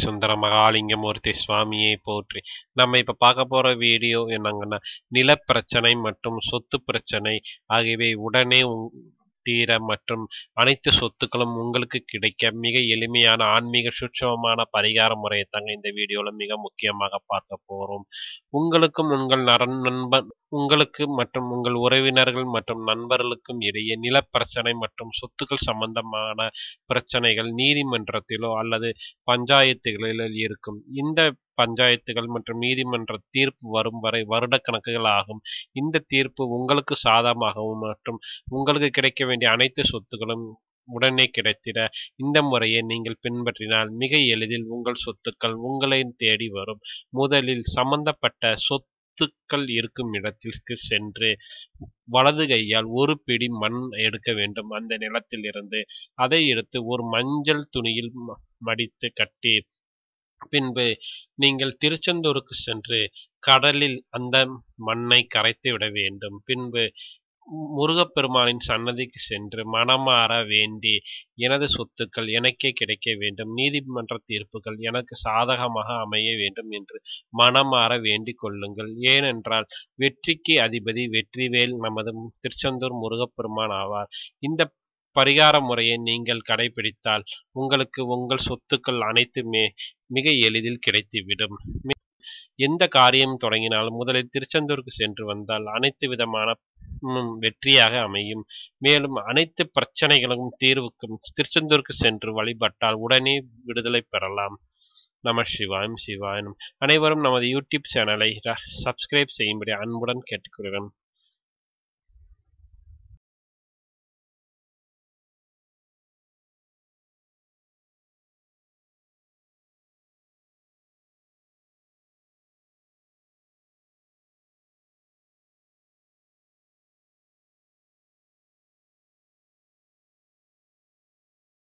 சுந்தர மகாலிங்கமூர்த்தி சுவாமியை போற்றி நம்ம இப்ப பார்க்க போற வீடியோ என்னங்கன்னா நிலப்பிரச்சனை மற்றும் சொத்து பிரச்சனை ஆகியவை உடனே உங்- தீர மற்றும் அனைத்து சொத்துக்களும் உங்களுக்கு கிடைக்க மிக எளிமையான ஆன்மீக சுட்சமமான பரிகார முறையை தாங்க இந்த வீடியோல மிக முக்கியமாக பார்க்க போறோம் உங்களுக்கும் உங்கள் நரன் நண்பன் உங்களுக்கு மற்றும் உங்கள் உறவினர்கள் மற்றும் நண்பர்களுக்கும் இடையே நிலப்பிரச்சனை மற்றும் சொத்துக்கள் சம்பந்தமான பிரச்சனைகள் நீதிமன்றத்திலோ அல்லது பஞ்சாயத்துகளிலோ இருக்கும் இந்த பஞ்சாயத்துகள் மற்றும் நீதிமன்ற தீர்ப்பு வரும் வரை வருடக்கணக்குகள் ஆகும் இந்த தீர்ப்பு உங்களுக்கு சாதகமாகவும் மற்றும் உங்களுக்கு கிடைக்க வேண்டிய அனைத்து சொத்துக்களும் உடனே கிடைத்திட இந்த முறையை நீங்கள் பின்பற்றினால் மிக எளிதில் உங்கள் சொத்துக்கள் உங்களை தேடி வரும் முதலில் சம்பந்தப்பட்ட சொத்துக்கள் இருக்கும் இடத்திற்கு சென்று வலது கையால் ஒரு பிடி மண் எடுக்க வேண்டும் அந்த நிலத்தில் இருந்து அதை எடுத்து ஒரு மஞ்சள் துணியில் ம- மடித்து கட்டி பின்பு நீங்கள் திருச்செந்தூருக்கு சென்று கடலில் அந்த மண்ணை கரைத்து விட வேண்டும் பின்பு முருகப்பெருமானின் சன்னதிக்கு சென்று மனமாற வேண்டி எனது சொத்துக்கள் எனக்கே கிடைக்க வேண்டும் நீதிமன்ற தீர்ப்புகள் எனக்கு சாதகமாக அமைய வேண்டும் என்று மனமாற வேண்டிக் கொள்ளுங்கள் ஏனென்றால் வெற்றிக்கு அதிபதி வெற்றிவேல் நமது திருச்செந்தூர் முருகப்பெருமான் ஆவார் இந்த பரிகார முறையை நீங்கள் கடைபிடித்தால் உங்களுக்கு உங்கள் சொத்துக்கள் அனைத்துமே மிக எளிதில் கிடைத்துவிடும் மே- எந்த காரியம் தொடங்கினாலும் முதலில் திருச்செந்தூருக்கு சென்று வந்தால் அனைத்து விதமான ம், வெற்றியாக அமையும் மேலும் அனைத்து பிரச்சனைகளும் தீர்வுக்கும் திருச்செந்தூருக்கு சென்று வழிபட்டால் உடனே விடுதலை பெறலாம் நம சிவாயம் சிவாயனம் அனைவரும் நமது யூடியூப் சேனலை சப்ஸ்கிரைப் செய்யும்படி அன்புடன் கேட்டுக்கொள்கிறேன்